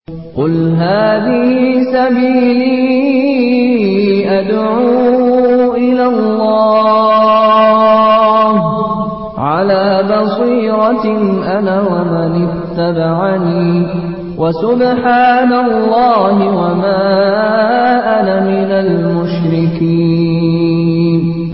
قل هذه سبيلي أدعو إلى الله على بصيرة أنا ومن اتبعني وسبحان الله وما أنا من المشركين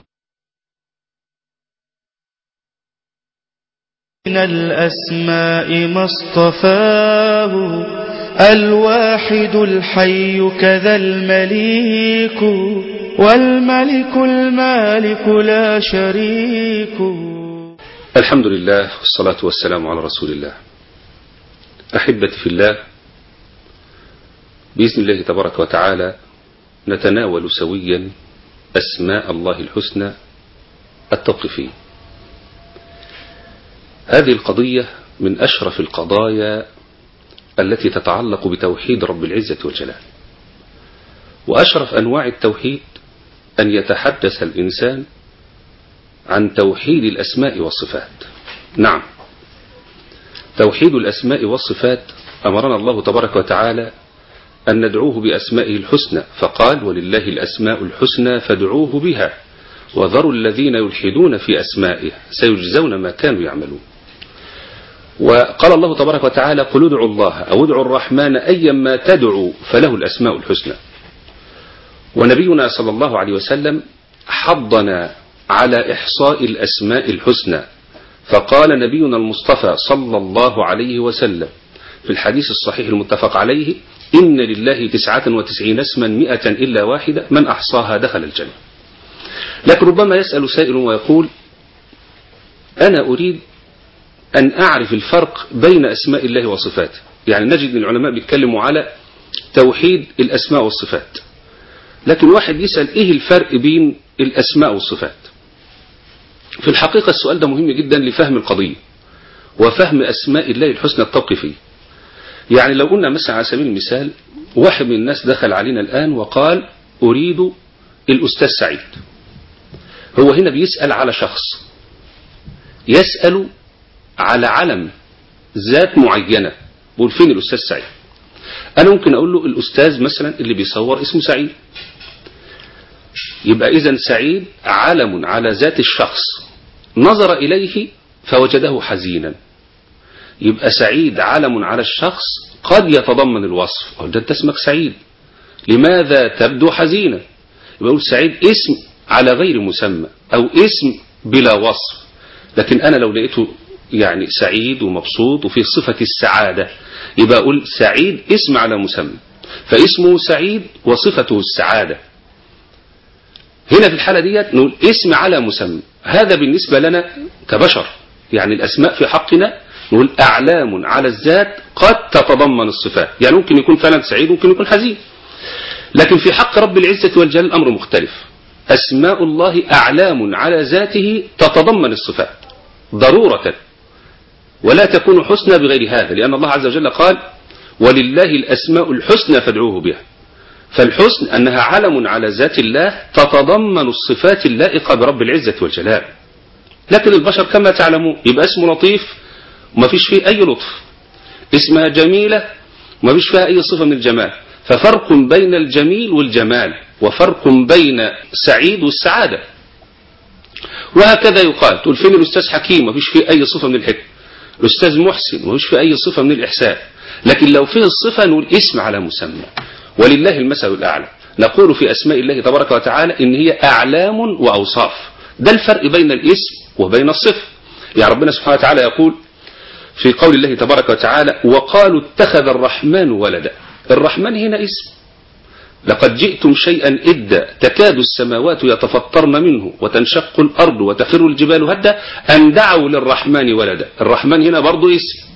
من الأسماء ما اصطفاه الواحد الحي كذا المليك والملك المالك لا شريك الحمد لله والصلاة والسلام على رسول الله أحبتي في الله بإذن الله تبارك وتعالى نتناول سويا أسماء الله الحسنى التوقيفية هذه القضية من أشرف القضايا التي تتعلق بتوحيد رب العزة والجلال وأشرف أنواع التوحيد أن يتحدث الإنسان عن توحيد الأسماء والصفات نعم توحيد الأسماء والصفات أمرنا الله تبارك وتعالى أن ندعوه بأسمائه الحسنى فقال ولله الأسماء الحسنى فادعوه بها وذروا الذين يلحدون في أسمائه سيجزون ما كانوا يعملون وقال الله تبارك وتعالى قل ادعوا الله أو ادعوا الرحمن أيا ما تدعوا فله الأسماء الحسنى ونبينا صلى الله عليه وسلم حضنا على إحصاء الأسماء الحسنى فقال نبينا المصطفى صلى الله عليه وسلم في الحديث الصحيح المتفق عليه إن لله تسعة وتسعين اسما مئة إلا واحدة من أحصاها دخل الجنة لكن ربما يسأل سائل ويقول أنا أريد أن أعرف الفرق بين أسماء الله وصفاته يعني نجد أن العلماء بيتكلموا على توحيد الأسماء والصفات لكن واحد يسأل إيه الفرق بين الأسماء والصفات في الحقيقة السؤال ده مهم جدا لفهم القضية وفهم أسماء الله الحسنى التوقيفية يعني لو قلنا مثلا على سبيل المثال واحد من الناس دخل علينا الآن وقال أريد الأستاذ سعيد هو هنا بيسأل على شخص يسأل على علم ذات معينة بقول فين الأستاذ سعيد أنا ممكن أقول له الأستاذ مثلا اللي بيصور اسمه سعيد يبقى إذا سعيد علم على ذات الشخص نظر إليه فوجده حزينا يبقى سعيد علم على الشخص قد يتضمن الوصف أو ده أنت اسمك سعيد لماذا تبدو حزينا يبقى أقول سعيد اسم على غير مسمى أو اسم بلا وصف لكن أنا لو لقيته يعني سعيد ومبسوط وفيه صفة السعادة يبقى أقول سعيد اسم على مسمى فاسمه سعيد وصفته السعادة هنا في الحالة ديت نقول اسم على مسمى هذا بالنسبة لنا كبشر يعني الأسماء في حقنا نقول أعلام على الذات قد تتضمن الصفات يعني ممكن يكون فعلا سعيد ممكن يكون حزين لكن في حق رب العزة والجلال الأمر مختلف أسماء الله أعلام على ذاته تتضمن الصفات ضرورة ولا تكون حسنى بغير هذا لأن الله عز وجل قال ولله الأسماء الحسنى فادعوه بها فالحسن أنها علم على ذات الله تتضمن الصفات اللائقة برب العزة والجلال لكن البشر كما تعلمون يبقى اسمه لطيف وما فيش فيه أي لطف اسمها جميلة وما فيش فيها أي صفة من الجمال ففرق بين الجميل والجمال وفرق بين سعيد والسعادة وهكذا يقال تقول فين الأستاذ حكيم ما فيش فيه أي صفة من الحكم الأستاذ محسن ما فيش فيه أي صفة من الإحسان لكن لو فيه الصفة نقول اسم على مسمى ولله المثل الأعلى نقول في أسماء الله تبارك وتعالى إن هي أعلام وأوصاف ده الفرق بين الاسم وبين الصفة يعني ربنا سبحانه وتعالى يقول في قول الله تبارك وتعالى وقالوا اتخذ الرحمن ولدا الرحمن هنا اسم لقد جئتم شيئا إدا تكاد السماوات يتفطرن منه وتنشق الأرض وتخر الجبال هدا أن دعوا للرحمن ولدا الرحمن هنا برضو اسم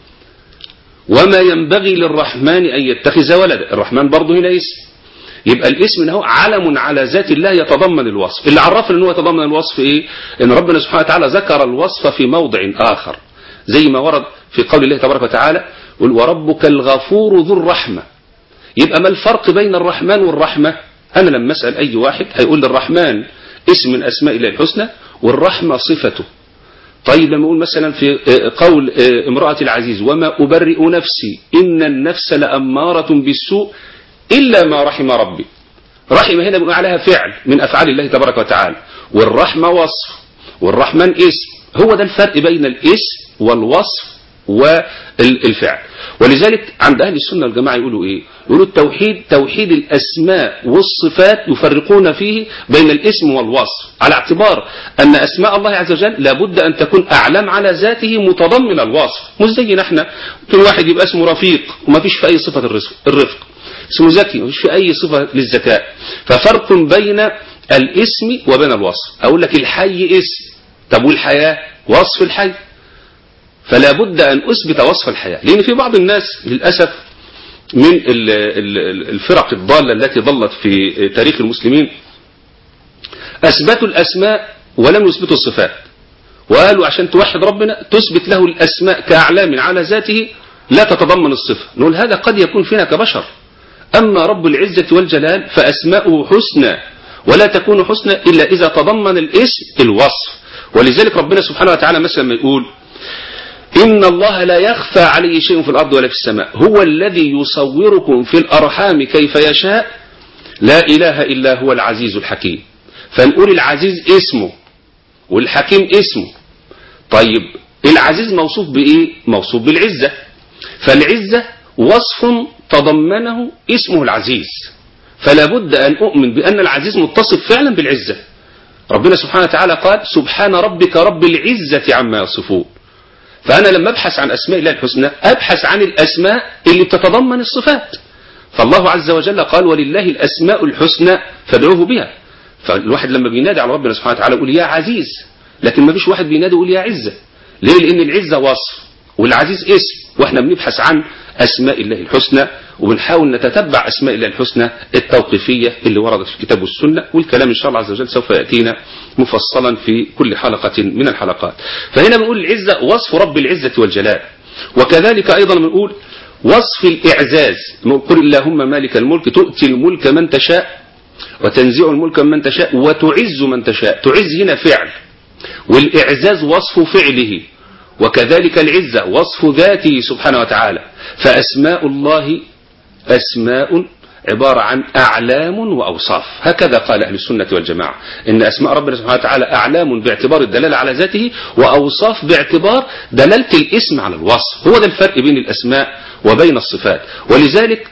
وما ينبغي للرحمن أن يتخذ ولدا الرحمن برضو هنا اسم يبقى الاسم هو علم على ذات الله يتضمن الوصف اللي عرفنا ان هو يتضمن الوصف ايه ان ربنا سبحانه وتعالى ذكر الوصف في موضع آخر زي ما ورد في قول الله تبارك وتعالى وربك الغفور ذو الرحمة يبقى ما الفرق بين الرحمن والرحمة أنا لما أسأل أي واحد هيقول لي الرحمن اسم من أسماء الله الحسنى والرحمة صفته طيب لما اقول مثلا في قول امرأة العزيز وما أبرئ نفسي إن النفس لأمارة بالسوء إلا ما رحم ربي رحم هنا بنقول عليها فعل من أفعال الله تبارك وتعالى والرحمة وصف والرحمن اسم هو ده الفرق بين الاسم والوصف والفعل ولذلك عند أهل السنة والجماعة يقولوا إيه يقولوا التوحيد توحيد الأسماء والصفات يفرقون فيه بين الاسم والوصف على اعتبار أن أسماء الله عز وجل لابد أن تكون أعلم على ذاته متضمن الوصف مش زينا احنا كل واحد يبقى اسمه رفيق وما فيش في أي صفة الرفق, الرفق. اسمه ذكي ما فيش في أي صفة للذكاء ففرق بين الاسم وبين الوصف أقول لك الحي اسم طب والحياة وصف الحي فلا بد أن أثبت وصف الحياة لأن في بعض الناس للأسف من الفرق الضالة التي ضلت في تاريخ المسلمين أثبتوا الأسماء ولم يثبتوا الصفات وقالوا عشان توحد ربنا تثبت له الأسماء كأعلام على ذاته لا تتضمن الصفة نقول هذا قد يكون فينا كبشر أما رب العزة والجلال فأسماؤه حسنى ولا تكون حسنى إلا إذا تضمن الاسم الوصف ولذلك ربنا سبحانه وتعالى مثلا ما يقول إن الله لا يخفى عليه شيء في الأرض ولا في السماء هو الذي يصوركم في الأرحام كيف يشاء لا إله إلا هو العزيز الحكيم فنقول العزيز اسمه والحكيم اسمه طيب العزيز موصوف بإيه موصوف بالعزة فالعزة وصف تضمنه اسمه العزيز فلا بد أن أؤمن بأن العزيز متصف فعلا بالعزة ربنا سبحانه وتعالى قال سبحان ربك رب العزة عما يصفون فأنا لما أبحث عن أسماء الله الحسنى أبحث عن الأسماء اللي بتتضمن الصفات فالله عز وجل قال ولله الأسماء الحسنى فادعوه بها فالواحد لما بينادي على ربنا سبحانه وتعالى يقول يا عزيز لكن ما فيش واحد بينادي يقول يا عزة ليه لأن العزة وصف والعزيز اسم واحنا بنبحث عن أسماء الله الحسنى وبنحاول نتتبع أسماء الله الحسنى التوقيفية اللي وردت في الكتاب والسنة والكلام إن شاء الله عز وجل سوف يأتينا مفصلا في كل حلقة من الحلقات فهنا بنقول العزة وصف رب العزة والجلال وكذلك أيضا بنقول وصف الإعزاز قل اللهم مالك الملك تؤتي الملك من تشاء وتنزع الملك من تشاء وتعز من تشاء تعز هنا فعل والإعزاز وصف فعله وكذلك العزة وصف ذاته سبحانه وتعالى فأسماء الله أسماء عبارة عن أعلام وأوصاف هكذا قال أهل السنة والجماعة إن أسماء ربنا سبحانه وتعالى أعلام باعتبار الدلالة على ذاته وأوصاف باعتبار دلالة الاسم على الوصف هو ده الفرق بين الأسماء وبين الصفات ولذلك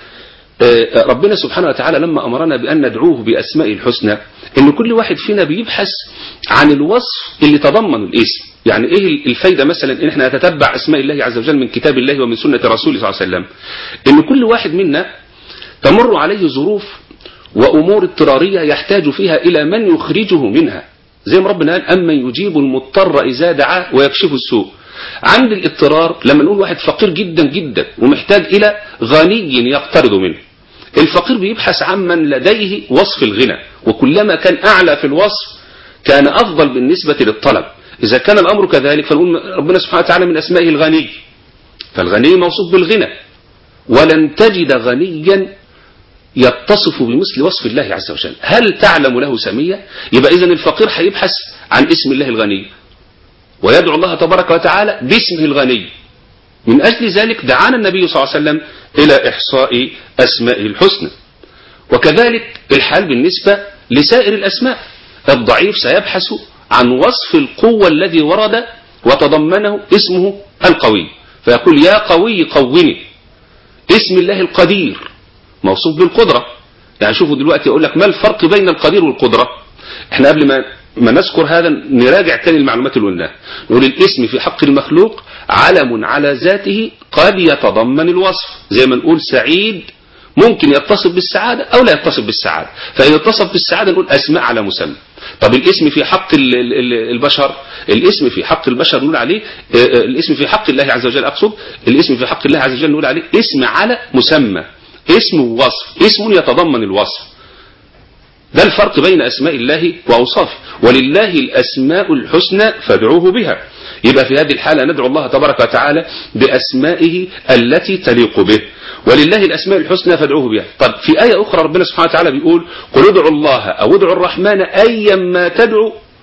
ربنا سبحانه وتعالى لما أمرنا بأن ندعوه بأسماء الحسنى إن كل واحد فينا بيبحث عن الوصف اللي تضمن الاسم يعني إيه الفايدة مثلا إن إحنا نتتبع أسماء الله عز وجل من كتاب الله ومن سنة رسوله صلى الله عليه وسلم إن كل واحد منا تمر عليه ظروف وأمور اضطرارية يحتاج فيها إلى من يخرجه منها زي ما ربنا قال أما يجيب المضطر إذا دعاه ويكشف السوء عند الاضطرار لما نقول واحد فقير جدا جدا ومحتاج إلى غني يقترض منه الفقير بيبحث عن من لديه وصف الغنى وكلما كان أعلى في الوصف كان أفضل بالنسبة للطلب إذا كان الأمر كذلك فنقول ربنا سبحانه وتعالى من أسمائه الغني فالغني موصوف بالغنى ولن تجد غنيا يتصف بمثل وصف الله عز وجل هل تعلم له سمية يبقى إذن الفقير هيبحث عن اسم الله الغني ويدعو الله تبارك وتعالى باسمه الغني من أجل ذلك دعانا النبي صلى الله عليه وسلم إلى إحصاء أسمائه الحسنى وكذلك الحال بالنسبة لسائر الأسماء الضعيف سيبحث عن وصف القوة الذي ورد وتضمنه اسمه القوي فيقول يا قوي قوني اسم الله القدير موصوف بالقدرة يعني شوفوا دلوقتي أقول لك ما الفرق بين القدير والقدرة احنا قبل ما ما نذكر هذا نراجع تاني المعلومات اللي قلناها نقول الاسم في حق المخلوق علم على ذاته قد يتضمن الوصف زي ما نقول سعيد ممكن يتصف بالسعادة أو لا يتصف بالسعادة فإن اتصف بالسعادة نقول أسماء على مسمى طب الاسم في حق البشر الاسم في حق البشر نقول عليه الاسم في حق الله عز وجل أقصد الاسم في حق الله عز وجل نقول عليه اسم على مسمى اسم ووصف اسم يتضمن الوصف ده الفرق بين أسماء الله وأوصافه ولله الأسماء الحسنى فادعوه بها يبقى في هذه الحالة ندعو الله تبارك وتعالى بأسمائه التي تليق به ولله الأسماء الحسنى فادعوه بها طب في آية أخرى ربنا سبحانه وتعالى بيقول قل ادعوا الله أو ادعوا الرحمن أيا ما تدعو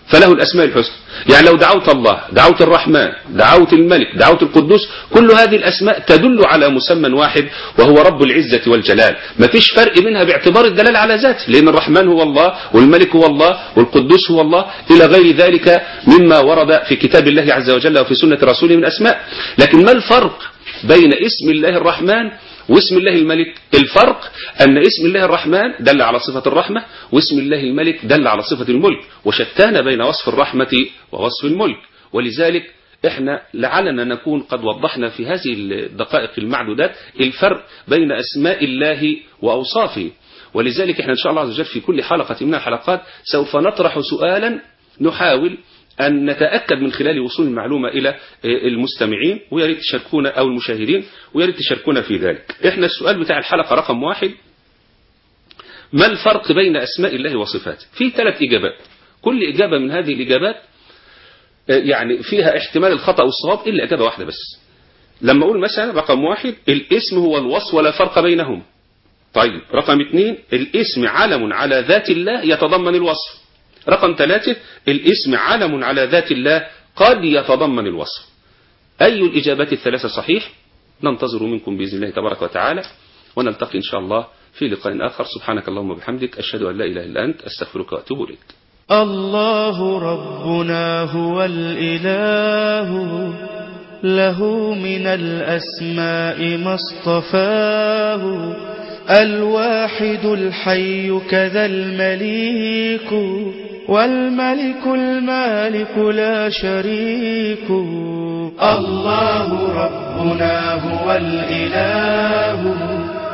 فله الأسماء الحسنى يعني لو دعوت الله دعوت الرحمن دعوت الملك دعوت القدوس كل هذه الأسماء تدل على مسمى واحد وهو رب العزة والجلال ما فيش فرق منها باعتبار الدلالة على ذاته لأن الرحمن هو الله والملك هو الله والقدوس هو الله إلى غير ذلك مما ورد في كتاب الله عز وجل وفي سنة رسوله من أسماء لكن ما الفرق بين اسم الله الرحمن واسم الله الملك الفرق أن اسم الله الرحمن دل على صفة الرحمة واسم الله الملك دل على صفة الملك وشتان بين وصف الرحمة ووصف الملك ولذلك احنا لعلنا نكون قد وضحنا في هذه الدقائق المعدودات الفرق بين أسماء الله وأوصافه ولذلك احنا إن شاء الله عز وجل في كل حلقة من الحلقات سوف نطرح سؤالا نحاول أن نتأكد من خلال وصول المعلومة إلى المستمعين ويا ريت تشاركونا أو المشاهدين ويا ريت تشاركونا في ذلك. إحنا السؤال بتاع الحلقة رقم واحد ما الفرق بين أسماء الله وصفاته؟ في ثلاث إجابات. كل إجابة من هذه الإجابات يعني فيها احتمال الخطأ والصواب إلا إجابة واحدة بس. لما أقول مثلا رقم واحد الاسم هو الوصف ولا فرق بينهم. طيب رقم اثنين الاسم علم على ذات الله يتضمن الوصف. رقم ثلاثة الاسم علم على ذات الله قد يتضمن الوصف أي الإجابات الثلاثة صحيح ننتظر منكم بإذن الله تبارك وتعالى ونلتقي إن شاء الله في لقاء آخر سبحانك اللهم وبحمدك أشهد أن لا إله إلا أنت أستغفرك وأتوب إليك الله ربنا هو الإله له من الأسماء ما اصطفاه الواحد الحي كذا المليك والملك المالك لا شريك الله ربنا هو الإله